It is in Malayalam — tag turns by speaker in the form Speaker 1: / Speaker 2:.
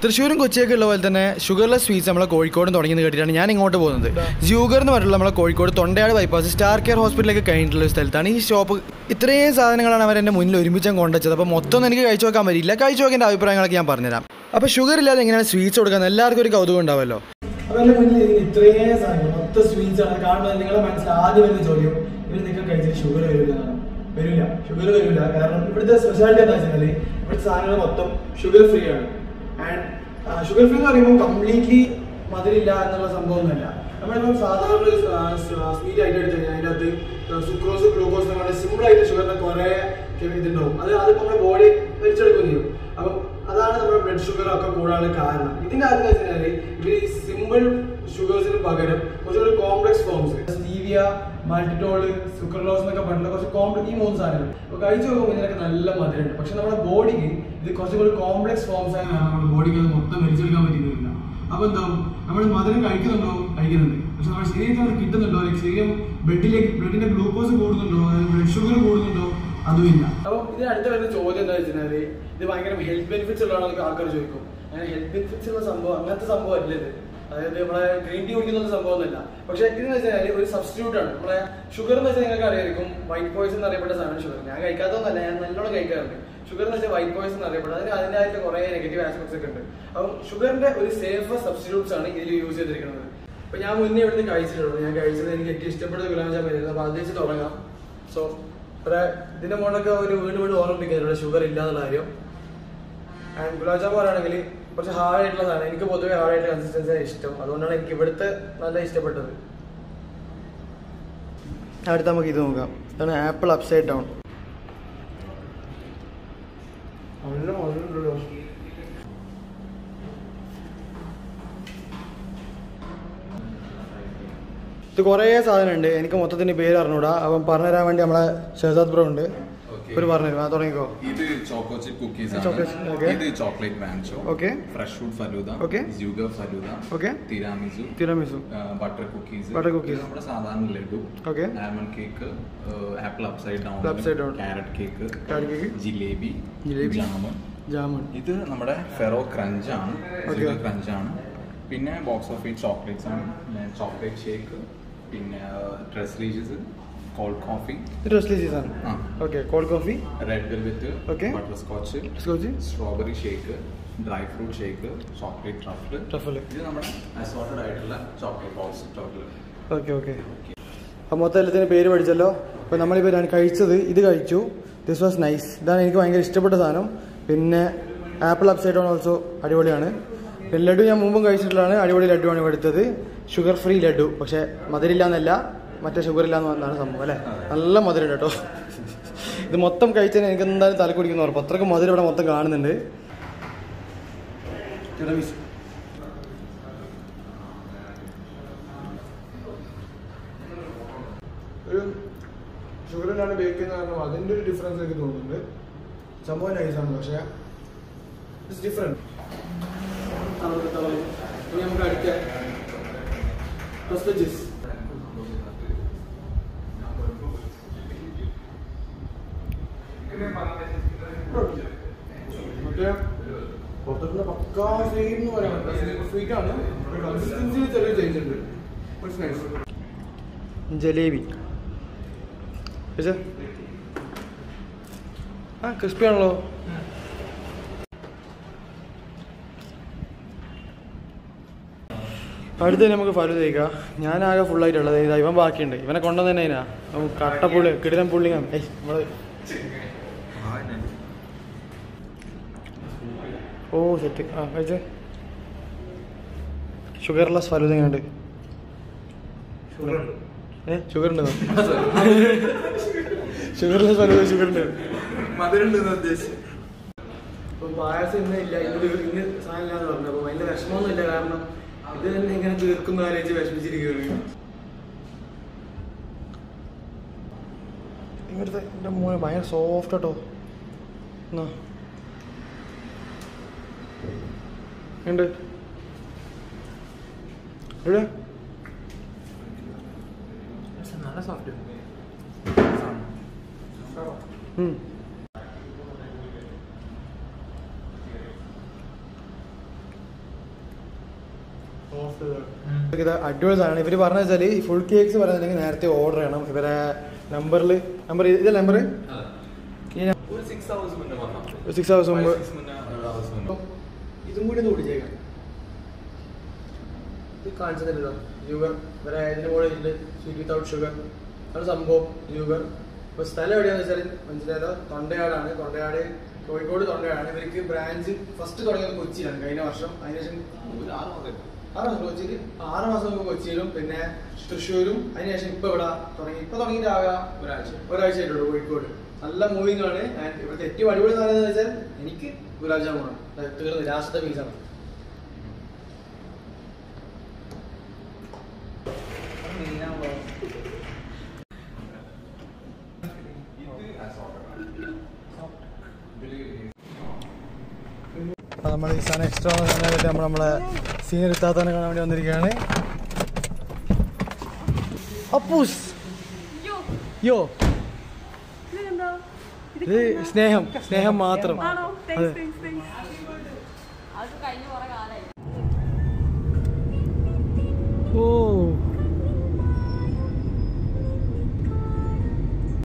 Speaker 1: തൃശ്ശൂരും കൊച്ചിയൊക്കെ ഉള്ള പോലെ തന്നെ ഷുഗർലെസ് സ്വീറ്റ്സ് നമ്മളെ കോഴിക്കോടും തുടങ്ങിയെന്ന് കേട്ടിട്ടാണ് ഞാൻ ഇങ്ങോട്ട് പോകുന്നത് ജൂഗർ എന്ന് പറഞ്ഞിട്ടുള്ള നമ്മളെ Kozhikode Thondayad bypass Star Care ഹോസ്പിറ്റലിലേക്ക് കഴിഞ്ഞിട്ടുള്ള ഒരു സ്ഥലത്താണ് ഈ ഷോപ്പ് ഇത്രയും സാധനങ്ങളാണ് അവർ എൻ്റെ മുന്നിൽ ഒരുമിച്ച് കൊണ്ടുവച്ചത് അപ്പോൾ മൊത്തം ഒന്നും എനിക്ക് കഴിച്ചു നോക്കാൻ പറ്റില്ല കഴിച്ചു നോക്കേണ്ട അഭിപ്രായങ്ങളൊക്കെ ഞാൻ പറഞ്ഞുതരാം അപ്പോൾ ഷുഗർ ഇല്ലാതെ എങ്ങനെയാണ് സ്വീറ്റ്സ് കൊടുക്കാൻ എല്ലാവർക്കും ഒരു കൗതുകം ഉണ്ടാവുമല്ലോ അപ്പോൾ എൻ്റെ മുന്നിൽ ഇതിന് ഇത്രയും സാധനം മൊത്തം സ്വീറ്റ്സ് ആണ് കാണുന്നത് നിങ്ങളുടെ മനസ്സിൽ ആദ്യം വരുന്ന ചോദ്യം ഇവർ നിങ്ങൾ കഴിച്ചിട്ട് ഷുഗർ വരില്ല എന്നാണ് വരില്ല ഷുഗർ വരില്ല കാരണം ഇവിടുത്തെ സ്പെഷ്യാലിറ്റി എന്താ വെച്ചാൽ ഇവിടുത്തെ സാധനങ്ങൾ മൊത്തം ഷുഗർ ഫ്രീ ആണ് ആൻഡ് ഷുഗർ ഫ്രീ എന്ന് പറയുമ്പോൾ കംപ്ലീറ്റ്ലി മധുരില്ല എന്നുള്ള സംഭവമൊന്നുമല്ല നമ്മളിപ്പം സാധാരണ ഒരു സ്വീറ്റ് ആയിട്ട് എടുത്തു കഴിഞ്ഞാൽ അതിൻ്റെ അകത്ത് സുക്രോസ് ഗ്ലൂക്കോസ് എന്ന് പറഞ്ഞാൽ സിമ്പിൾ ആയിട്ട് ഷുഗറിന് കുറേ ഇതുണ്ടാവും അത് അത് നമ്മുടെ ബോഡി വലിച്ചെടുക്കുകയും ചെയ്യും അപ്പം അതാണ് നമ്മുടെ ബ്ലഡ് ഷുഗർ ഒക്കെ കൂടാനുള്ള കാരണം ഇതിന്റെ അകത്ത് വെച്ചാൽ ഇവർ ഈ സിമ്പിൾ ഷുഗേഴ്സിന് പകരം കുറച്ചുകൂടി complex forms stevia maltitol sucralose എന്നൊക്കെ പറഞ്ഞിട്ടുള്ള കുറച്ച് കോംപ്ലക്സ് ഈ മൂന്ന് സാധനങ്ങൾ അപ്പോൾ കഴിച്ചു നോക്കുമ്പോൾ ഇതിനൊക്കെ നല്ല മധുരമുണ്ട് പക്ഷെ നമ്മുടെ ബോഡിക്ക് ഇത് കുറച്ചും കൂടി കോംപ്ലക്സ് ഫോംസ് ആയി നമ്മുടെ ബോഡിക്ക് അത് മൊത്തം വലിച്ചെടുക്കാൻ പറ്റുന്നില്ല അപ്പോൾ എന്താവും നമ്മൾ മധുരം കഴിക്കുന്നുണ്ടോ കഴിക്കുന്നുണ്ട് പക്ഷെ നമ്മുടെ ശരീരത്തിൽ അത് കിട്ടുന്നുണ്ടോ അല്ലെങ്കിൽ ശരീരം ബ്ലഡിലേക്ക് ബ്ലഡിന്റെ ഗ്ലൂക്കോസ് കൂടുന്നുണ്ടോ ബ്ലഡ് ഷുഗർ കൂടുന്നുണ്ടോ അതുമില്ല അപ്പോൾ ഇതിന് അടുത്ത വരുന്ന ചോദ്യം എന്താ വെച്ചാൽ ഇത് ഭയങ്കര ഹെൽത്ത് ബെനിഫിറ്റ്സ് ഉള്ളതാണെന്ന് ആൾക്കാർ ചോദിക്കും അങ്ങനെ ഹെൽത്ത് ബെനിഫിറ്റ്സ് ഉള്ള സംഭവം അങ്ങനത്തെ സംഭവം അല്ല ഇത് അതായത് നമ്മളെ ഗ്രീൻ ടീ കുടിക്കുന്ന സംഭവമൊന്നുമില്ല പക്ഷേ ഇതെന്ന് വെച്ചാൽ ഒരു സബ്സ്റ്റിറ്റ്യൂട്ട് ആണ് നമ്മളെ ഷുഗർ എന്ന് വെച്ചാൽ നിങ്ങൾക്ക് അറിയായിരിക്കും വൈറ്റ് പോയിസൺ എന്ന് അറിയപ്പെട്ട സാധനം ഷുഗർ ഞാൻ കഴിക്കാത്തതൊന്നല്ല ഞാൻ നല്ലോണം കഴിക്കാറുണ്ട് ഷുഗർ എന്ന് വെച്ചാൽ വൈറ്റ് പോയിസൺ എന്ന് അറിയപ്പെടുന്നത് അതിന് അതിൻ്റെതായിട്ട് കുറേ നെഗറ്റീവ് ആസ്പെക്ട്സ് ഒക്കെ ഉണ്ട് അപ്പം ഷുഗറിന്റെ ഒരു സേഫ് സബ്സ്റ്റിറ്റ്യൂട്ട്സ് ആണ് ഇതിൽ യൂസ് ചെയ്തിരിക്കുന്നത് അപ്പൊ ഞാൻ മുന്നേ ഇവിടുന്ന് കഴിച്ചിട്ടുള്ളൂ ഞാൻ കഴിച്ചത് എനിക്ക് ഏറ്റവും ഇഷ്ടപ്പെട്ട ഗുലാം ജാമുൻ ആയിരുന്നു അപ്പൊ അത് വെച്ച് തുടങ്ങാം സോ ഇവിടെ ഇതിന്റെ മുകളിലൊക്കെ ഒരു വീട് വീട് ഓർമ്മിപ്പിക്കുന്നുണ്ട് ഷുഗർ ഇല്ലാന്നുള്ള കാര്യം ആൻഡ് ഗുലാബ് ജാമുൻ പറയുകയാണെങ്കിൽ കുറച്ച് ഹാർഡ് ആയിട്ടുള്ളതാണ് എനിക്ക് പൊതുവെ ഹാർഡ് ആയിട്ടുള്ള കൺസിസ്റ്റൻസി ഇഷ്ടം അതുകൊണ്ടാണ് എനിക്ക് ഇവിടുത്തെ നല്ല ഇഷ്ടപ്പെട്ടത് അടുത്ത നമുക്ക് ഇത് നോക്കാം ഇതാണ് ആപ്പിൾ അപ്സൈഡ് ഡൗൺ നല്ല മധുരമുണ്ടല്ലോ ഇത് കുറേ സാധനമുണ്ട് എനിക്ക് മൊത്തത്തിന് പേര് അറിഞ്ഞൂടാ അപ്പം പറഞ്ഞുതരാൻ വേണ്ടി നമ്മളെ ഷഹസാദ് ബ്രോ ഉണ്ട് ഒരു പറഞ്ഞുതരും ആ തുടങ്ങിക്കോ
Speaker 2: ഇത് ചോക്കോ ചിപ്പ് കുക്കീസ്
Speaker 1: Chocolate,
Speaker 2: ആണ്
Speaker 1: okay.
Speaker 2: ഇത് ചോക്ലേറ്റ് വാൻചോ
Speaker 1: Okay.
Speaker 2: Fresh fruit falooda
Speaker 1: Okay.
Speaker 2: ജൂഗർ falooda
Speaker 1: Okay.
Speaker 2: Tiramisu
Speaker 1: tiramisu
Speaker 2: butter cookies
Speaker 1: Butter cookies.
Speaker 2: നമ്മുടെ സാധാരണ laddu
Speaker 1: Okay.
Speaker 2: Almond cake apple upside down
Speaker 1: Upside down.
Speaker 2: Carrot cake
Speaker 1: Carrot cake.
Speaker 2: Jalebi
Speaker 1: jalebi.
Speaker 2: Jamun
Speaker 1: jamun
Speaker 2: ഇത് നമ്മുടെ ഫെറോ ക്രഞ്ച് ആണ്
Speaker 1: Okay.
Speaker 2: ഷുഗർ ക്രഞ്ച് ആണ് പിന്നെ ബോക്സ് ഓഫ് ഈ ചോക്ലേറ്റ്സ് ആണ് ചോക്ലേറ്റ് ഷേക്ക് പിന്നെ ഡ്രസ് റീജസ് കോൾഡ് കോഫി
Speaker 1: റെസ്ലി സീസൺ
Speaker 2: ആ
Speaker 1: okay cold coffee
Speaker 2: red velvet
Speaker 1: Okay.
Speaker 2: Butterscotch
Speaker 1: scotch
Speaker 2: strawberry shake dry fruit shake chocolate truffle
Speaker 1: Truffle.
Speaker 2: ഇത് നമ്മുടെ അസോർട്ടഡ് ആയിട്ടുള്ള chocolate box chocolate
Speaker 1: okay okay അപ്പോൾ മൊത്തം എല്ലാത്തിൻ്റെ പേര് പഠിച്ചല്ലോ അപ്പോൾ നമ്മളിപ്പോൾ ഞാൻ കഴിച്ചത് ഇത് കഴിച്ചു ദിസ് വാസ് നൈസ് ഇതാണ് എനിക്ക് ഭയങ്കര ഇഷ്ടപ്പെട്ട സാധനം പിന്നെ ആപ്പിൾ അപ്സൈഡ് ഓൺ ഓൾസോ അടിപൊളിയാണ് പിന്നെ ലഡു ഞാൻ മുമ്പും കഴിച്ചിട്ടുള്ളതാണ് അടിപൊളി ലഡുവാണ് ഇവിടെ എടുത്തത് ഷുഗർ ഫ്രീ ലഡു പക്ഷേ മധുരില്ല എന്നല്ല മറ്റേ ഷുഗർ ഇല്ല എന്ന് പറഞ്ഞാണ് സംഭവം അല്ലേ നല്ല മധുരം കേട്ടോ ഇത് മൊത്തം കഴിച്ചതിന് എനിക്ക് എന്തായാലും തല കുടിക്കുന്ന ഉറപ്പ് അത്രയ്ക്ക് മധുരം ഇവിടെ മൊത്തം കാണുന്നുണ്ട് ടിറമിസു. ഒരു ഷുഗർ ഇല്ലാണ്ട് ബേക്ക് ചെയ്യുന്ന കാരണം അതിൻ്റെ ഒരു ഡിഫറൻസ് എനിക്ക് തോന്നുന്നുണ്ട് സംഭവം നൈസാണ് പക്ഷേ ഇറ്റ്സ് ഡിഫറെൻറ്റ് ഇനി നമുക്ക് അടിക്കാൻ പ്ലസ് മറ്റേ പുറത്തുനിന്ന് പക്കാ സെയിം എന്ന് പറയാൻ പറ്റില്ല സ്വീറ്റ് ആണ് കൺസിസ്റ്റൻസിയിൽ ചെറിയ ചേഞ്ച് ഉണ്ട് It's nice. ജലേബി പക്ഷേ ആ ക്രിസ്പി ആണല്ലോ അടുത്ത് നമുക്ക് ഫലു തേക്കാം ഞാനാകെ ഫുള്ളായിട്ടുള്ളത് ഇതാ ഇവൻ ബാക്കിയുണ്ട് ഇവനെ കൊണ്ടുവന്ന് തന്നെ അതിനാ അവൻ കട്ടപ്പുള്ളി കിടിലം പുള്ളിങ്ങ ഏയ് നമ്മള് ഓ സെറ്റ് ആ കഴിച്ചേ ഷുഗർലെസ് ഫലൂദ എങ്ങനെയുണ്ട് ഏ ഷുഗർ ഉണ്ടോ ഷുഗർലെസ് ഫലൂദ ഷുഗർ ഉണ്ട് ഇപ്പൊ പായസം ഇന്ന് ഇല്ല ഇന്ന് ഇന്ന് സാധനം ഇല്ലാന്ന് പറഞ്ഞു അപ്പൊ ഭയങ്കര വിഷമമൊന്നും ഇല്ല കാരണം ഇത് തന്നെ ഇങ്ങനെ തീർക്കുന്ന ആലോചിച്ച് വിഷമിച്ചിരിക്കുകയാണ് ഇവിടുത്തെ എൻ്റെ മോനെ ഭയങ്കര സോഫ്റ്റ് കേട്ടോ എന്നാ ഉണ്ട് എവിടെ
Speaker 3: നല്ല സോഫ്റ്റ്
Speaker 1: ഇത് അഡ്വാൻസ് ആണ് ഇവർ പറഞ്ഞ വെച്ചാൽ ഈ ഫുൾ കേക്ക്സ് പറയുന്നുണ്ടെങ്കിൽ നേരത്തെ ഓർഡർ ചെയ്യണം ഇവരെ നമ്പറിൽ നമ്പർ ഇത് നമ്പർ
Speaker 2: ഒരു സിക്സ് ഹവേഴ്സ് മുന്നേ വന്നാൽ
Speaker 1: സിക്സ് ഹവേഴ്സ് മുമ്പ്
Speaker 2: സിക്സ് മുന്നേ ഹവേഴ്സ് മുന്നേ
Speaker 1: ഇതും കൂടി ഒന്ന് കുടിച്ചേക്കാം ഇത് കാണിച്ചതല്ലോ ഷുഗർ ഇവരെ ഇതിന്റെ കൂടെ ഉണ്ട് സ്വീറ്റ് വിത്തൗട്ട് ഷുഗർ അത് സംഭവം ഷുഗർ ഇപ്പൊ സ്ഥലം എവിടെയാന്ന് വെച്ചാൽ മനസ്സിലായത് തൊണ്ടയാടാണ് തൊണ്ടയാട് കോഴിക്കോട് തൊണ്ടയാടാണ് ഇവർക്ക് ബ്രാഞ്ച് ഫസ്റ്റ് തുടങ്ങിയത് കൊച്ചിയിലാണ് കഴിഞ്ഞ വർഷം അതിനുശേഷം
Speaker 2: ഒരു ആറ് മാസം
Speaker 1: ആറ് മാസം കൊച്ചിയിൽ ആറ് മാസം മുമ്പ് കൊച്ചിയിലും പിന്നെ തൃശ്ശൂരും അതിനുശേഷം ഇപ്പൊ ഇവിടെ തുടങ്ങി ഇപ്പൊ തുടങ്ങിയിട്ട് ആകാം
Speaker 2: ഒരാഴ്ച
Speaker 1: ഒരാഴ്ച ആയിട്ടുള്ളൂ കോഴിക്കോട് നല്ല മൂവിങ് ആണ് ആൻഡ് ഇവിടുത്തെ ഏറ്റവും അടിപൊളി സാധനം എന്ന് വെച്ചാൽ എനിക്ക് ഗുലാബ് ജാമുനാണ് അത് തീർന്ന് ലാസ്റ്റത്തെ പീസാണ് അപ്പോൾ നമ്മൾ ഈ സാധനം എക്സ്ട്രാ സാധനമായിട്ട് നമ്മൾ നമ്മളെ സീനിയർ ഇത്താത്തനെ കാണാൻ വേണ്ടി വന്നിരിക്കുകയാണ് അപ്പൂസ്
Speaker 4: യോ,
Speaker 1: യോ
Speaker 4: ഇതെന്താ? ഇത്
Speaker 1: ഇത് സ്നേഹം സ്നേഹം മാത്രം
Speaker 4: ആണോ?
Speaker 1: അതെ
Speaker 4: Thanks, thanks, thanks.